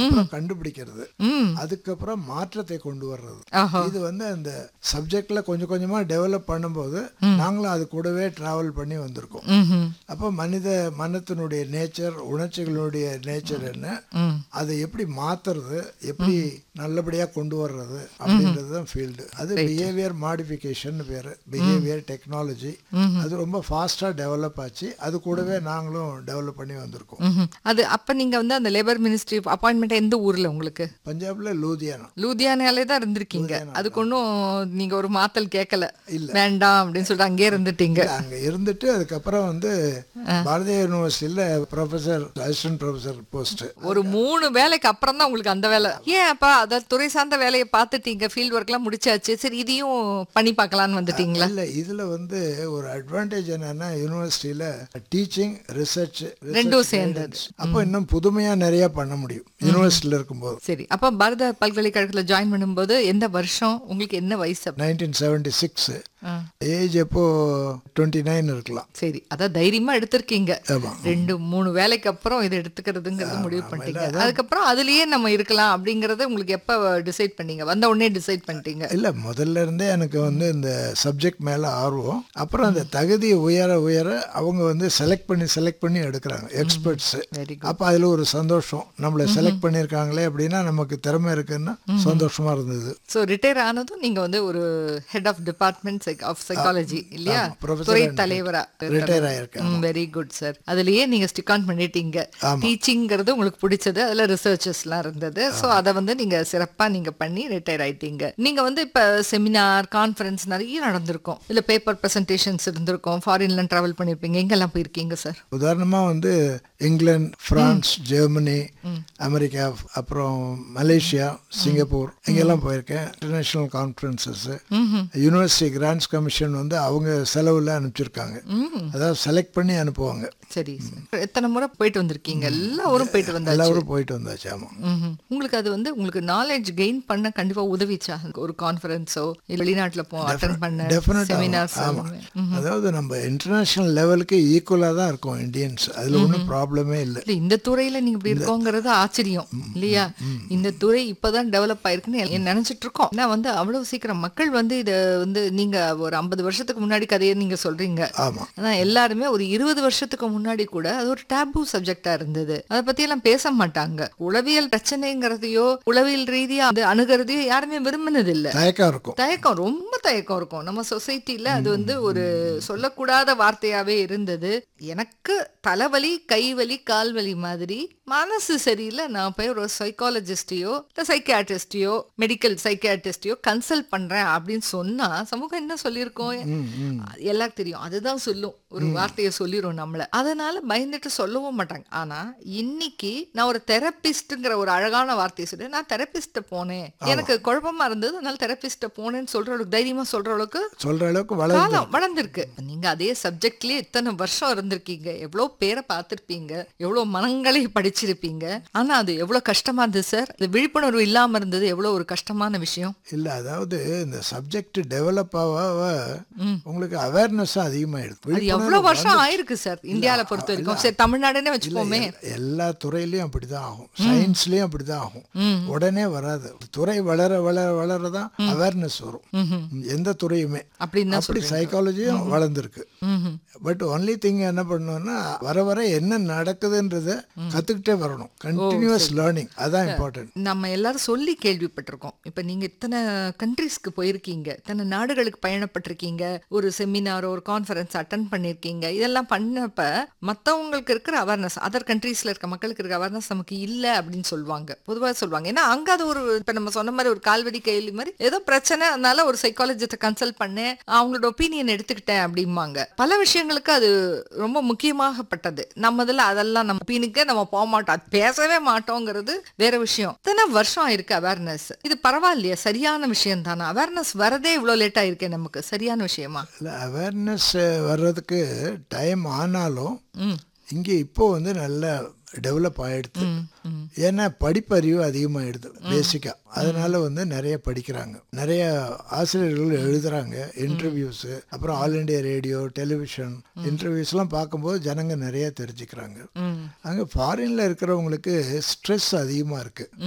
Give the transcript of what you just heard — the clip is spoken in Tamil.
அப்புறம் கண்டுபிடிக்கிறது ம் அதுக்கப்புறம் மாற்றத்தை கொண்டு வர்றது ஆஹா இது வந்து அந்த சப்ஜெக்ட்ல கொஞ்சம் கொஞ்சமா டெவலப் பண்ணும்போது நாங்களும் அது கூடவே டிராவல் பண்ணி வந்திருக்கோம் ம் அப்போ மனித மனத்தினுடைய நேச்சர் உணர்ச்சிகளுடைய நேச்சர் என்ன ம் அதை எப்படி மாத்துறது எப்படி நல்லபடியா கொண்டு வர்றது அப்படின்றது தான் ஃபீல்டு அது பிஹேவியர் மாடிஃபிகேஷன் பேரு பிஹேவியர் டெக்னாலஜி அது ரொம்ப ஃபாஸ்டா டெவலப் ஆச்சு அது கூடவே நாங்களும் டெவலப் பண்ணி வந்திருக்கோம் ம்ஹும். அது அப்ப நீங்க வந்து அந்த லேபர் மினிஸ்ட்ரி அப்பாயின்மெண்ட் எந்த ஊர்ல உங்களுக்கு பஞ்சாப்ல லூதியானா லூதியானாலே தான் இருந்திருக்கீங்க அதுக்கு ஒன்றும் நீங்க ஒரு மாத்தல் கேட்கல இல்ல. வேண்டாம் அப்படின்னு சொல்லிட்டு அங்கேயே இருந்துட்டீங்க இல்ல, அங்க இருந்துட்டு அதுக்கப்புறம் வந்து பாரதிய யூனிவர்சிட்டியில ப்ரொஃபசர் அசிஸ்டன்ட் ப்ரொஃபசர் போஸ்ட் ஒரு மூணு வேலைக்கு அப்புறம் தான் உங்களுக்கு அந்த வேலை ஏன் அப்பா அத துறை சார்ந்த வேலையை பார்த்துட்டீங்க ஃபீல்ட் ஒர்க்லாம் முடிச்சாச்சு சரி இதையும் பண்ணி பார்க்கலான்னு வந்துட்டீங்களா இல்ல இதுல வந்து ஒரு அட்வான்டேஜ் என்னன்னா யூனிவர்சிட்டியில டீச்சிங் ரிசர்ச் ரெண்டும் சேர்ந்தது அப்போ இன்னும் புதுமையா நிறைய பண்ண முடியும் யூனிவர்சிட்டியில இருக்கும்போது சரி அப்ப பாரத பல்கலைக்கழகத்துல ஜாயின் பண்ணும்போது எந்த வருஷம் உங்களுக்கு என்ன வயசு அப்ப? நைன்டீன் செவன்டி சிக்ஸ் ஆ, ஏஜ் எப்போ டுவெண்ட்டி நைன் இருக்கலாம் சரி அதான் தைரியமா எடுத்திருக்கீங்க ஆமா ரெண்டு மூணு வேலைக்கு அப்புறம் இதை எடுத்துக்கிறதுங்கிறது முடிவு பண்ணிட்டீங்க அதுக்கப்புறம் அதுலயே நம்ம இருக்கலாம் அப்படிங்கறத உங்களுக்கு எப்ப டிசைட் பண்ணீங்க வந்த உடனே டிசைட் பண்ணிட்டீங்க இல்ல முதல்ல இருந்தே எனக்கு வந்து இந்த சப்ஜெக்ட் மேல ஆர்வம் அப்புறம் அந்த தகுதி உயர உயர அவங்க வந்து செலக்ட் பண்ணி செலக்ட் பண்ணி எடுக்கிறாங்க எக்ஸ்பர்ட்ஸ் வெரி அப்ப அதுல ஒரு சந்தோஷம் நம்மளை செலக்ட் பண்ணியிருக்காங்களே அப்படின்னா நமக்கு திறமை இருக்குன்னா சந்தோஷமா இருந்தது ஸோ ரிட்டையர் ஆனதும் நீங்க வந்து ஒரு head of department of psychology இல்லையா ஆமா, professor துறை and தலைவரா ரிட்டையர் ஆயிருக்கேன் வெரி குட் சார் அதுலயே நீங்க ஸ்டிக் ஆன் பண்ணிட்டீங்க டீச்சிங்கிறது உங்களுக்கு பிடிச்சது அதுல ரிசர்ச்சஸ்லாம் இருந்தது ஸோ அதை வந்து நீங்க சிறப்பா நீங்க பண்ணி ரிட்டையர் ஆயிட்டீங்க நீங்க வந்து இப்ப செமினார் கான்ஃபரன்ஸ் நிறைய நடந்திருக்கும் இல்ல பேப்பர் பிரசன்டேஷன்ஸ் இருந்திருக்கும் ஃபாரின்லாம் டிராவல் பண்ணிருப்பீங்க எங்கெல்லாம் போயிருக்கீங்க சார் உதாரணமா வந்து இங்கிலாந்து பிரான்ஸ் ஜெர்மனி அமெரிக்கா அப்புறம் மலேசியா சிங்கப்பூர் இங்கெல்லாம் போயிருக்கேன் international conferences university grants commission வந்து அவங்க செலவுல அனுப்பிச்சிருக்காங்க அதாவது செலக்ட் பண்ணி அனுப்புவாங்க சரி சார் எத்தனை முறை போயிட்டு வந்திருக்கீங்க எல்லா ஊரும் போயிட்டு வந்தாச்சு எல்லாரும் போயிட்டு வந்தாச்சு ஆமா ம்ஹும். உங்களுக்கு அது வந்து உங்களுக்கு நாலேஜ் கெயின் பண்ண கண்டிப்பா உதவிச்சா ஒரு கான்ஃபரன்ஸோ இல்ல வெளிநாட்டுல போ அட்டன் பண்ண டெஃபினட் செமினார்ஸ் ஆமா அதாவது நம்ம இன்டர்நேஷனல் லெவலுக்கு ஈக்குவலா தான் இருக்கும் இந்தியன்ஸ் அதுல ஒன்றும் ப்ராப்ளமே இல்லை இல்ல இந்த துறையில நீங்க இப்படி இருக்கோங்கிறது ஆச்சரியம் இல்லையா இந்த துறை இப்பதான் டெவலப் ஆயிருக்குன்னு எல்லாம் நினைச்சிட்டு இருக்கோம் ஆனா வந்து அவ்வளவு சீக்கிரம் மக்கள் வந்து இத வந்து நீங்க ஒரு ஐம்பது வருஷத்துக்கு முன்னாடி கதையை நீங்க சொல்றீங்க ஆமா ஆனா எல்லாருமே ஒரு இருபது வருஷத்துக்கு முன்னாடி கூட அது ஒரு டேபு சப்ஜெக்டா இருந்தது அதை பத்தி எல்லாம் பேச மாட்டாங்க உளவியல் பிரச்சனைங்கிறதையோ உளவியல் ரீதியா அது அணுகிறதையோ யாருமே விரும்பினது இல்ல தயக்கம் இருக்கும் தயக்கம் ரொம்ப தயக்கம் இருக்கும் நம்ம சொசைட்டில அது வந்து ஒரு சொல்லக்கூடாத வார்த்தையாவே இருந்தது எனக்கு தலைவலி கைவலி கால்வலி மாதிரி மனசு சரியில்லை நான் போய் ஒரு சைக்காலஜிஸ்டையோ இல்லை சைக்கியாட்ரிஸ்டையோ மெடிக்கல் சைக்கியாட்ரிஸ்டையோ கன்சல்ட் பண்றேன் அப்படின்னு சொன்னா சமூகம் என்ன சொல்லியிருக்கோம் எல்லாருக்கும் தெரியும் அதுதான் சொல்லும் ஒரு வார்த்தையை சொல்லிரும் நம்மள அதனால பயந்துட்டு சொல்லவும் மாட்டாங்க ஆனா இன்னைக்கு நான் ஒரு தெரபிஸ்ட்ங்கிற ஒரு அழகான வார்த்தையை சொல்லி நான் தெரபிஸ்ட போனேன் எனக்கு குழப்பமா இருந்தது அதனால தெரபிஸ்ட போனேன்னு சொல்ற அளவுக்கு தைரியமா சொல்ற அளவுக்கு சொல்ற அளவுக்கு வளர்ந்து காலம் வளர்ந்துருக்கு நீங்க அதே சப்ஜெக்ட்லயே இத்தனை வருஷம் இருந்திருக்கீங்க எவ்வளவு பேரை பார்த்திருப்பீங்க எவ்வளவு மனங்களை படிச்சிருப்பீங்க ஆனா அது எவ்வளவு கஷ்டமா இருந்தது சார் இந்த விழிப்புணர்வு இல்லாம இருந்தது எவ்வளவு ஒரு கஷ்டமான விஷயம் இல்ல அதாவது இந்த சப்ஜெக்ட் டெவலப் ஆக ஆக உங்களுக்கு அவேர்னஸ் அதிகமாயிடுது அது எவ்வளவு வருஷம் ஆயிருக்கு சார் இந்தியால பொறுத்த வரைக்கும் சரி தமிழ்நாடுன்னே வச்சுப்போமே எல்லா துறையிலயும் அப்படிதான் ஆகும் சயின்ஸ்லயும் அப்படிதான் ஆகும் உடனே வராது துறை வளர வளர வளரதான் அவேர்னஸ் வரும் எந்த துறையுமே அப்படின்னு தான் அப்படி சைக்காலஜியும் வளர்ந்துருக்கு பட் ஒன்லி திங் என்ன பண்ணணும்னா வர வர என்ன நடக்குதுன்றத கத்துக்கிட்டே வரணும் கண்டினியூஸ் லேர்னிங் அதான் இம்பார்ட்டன்ட் நம்ம எல்லாரும் சொல்லி கேள்விப்பட்டிருக்கோம் இப்ப நீங்க இத்தனை கண்ட்ரீஸ்க்கு போயிருக்கீங்க இத்தனை நாடுகளுக்கு பயணப்பட்டிருக்கீங்க ஒரு செமினாரோ ஒரு கான்ஃபரன்ஸ் அட்டன் பண்ணிருக்கீங்க இதெல்லாம் பண்ணப்ப மத்தவங்களுக்கு இருக்கிற அவேர்னஸ் அதர் கண்ட்ரீஸ்ல இருக்க மக்களுக்கு இருக்க அவேர்னஸ் நமக்கு இல்ல அப்படின்னு சொல்லுவாங்க பொதுவா சொல்லுவாங்க ஏன்னா அங்க அது ஒரு இப்ப நம்ம சொன்ன மாதிரி ஒரு கால்வடி கேள்வி மாதிரி ஏதோ பிரச்சனை அதனால ஒரு சைக்காலஜிஸ்ட கன்சல்ட் பண்ணேன் அவங்களோட ஒப்பீனியன் எடுத்துக்கிட்டேன் அப்படிம்பாங்க பல விஷயங்களுக்கு அது ரொம்ப முக்கியமாகப்பட்டது நம்ம இதுல அதெல்லாம் நம்ம ஒப்பீனிக்க நம்ம போக மாட்டோம் அது பேசவே மாட்டோங்கிறது வேற விஷயம் இத்தனை வருஷம் ஆயிருக்கு அவேர்னஸ் இது பரவாயில்லையா சரியான விஷயம் தானே அவேர்னஸ் வரதே இவ்வளவு லேட் ஆயிருக்கே நமக்கு சரியான விஷயமா இல்லை அவேர்னஸ் வர்றதுக்கு டைம் ஆனாலும் ம் இங்கே இப்போ வந்து நல்ல டெவலப் ஆயிடுது ஏன்னா படிப்பறிவு அதிகமாகிடுது பேசிக்காக அதனால வந்து நிறைய படிக்கிறாங்க நிறைய ஆசிரியர்கள் எழுதுறாங்க இன்டர்வியூஸு அப்புறம் ஆல் இண்டியா ரேடியோ டெலிவிஷன் இன்டர்வியூஸ்லாம் பார்க்கும்போது ஜனங்க நிறைய தெரிஞ்சுக்கிறாங்க அங்கே ஃபாரின்ல இருக்கிறவங்களுக்கு ஸ்ட்ரெஸ் அதிகமாக இருக்குது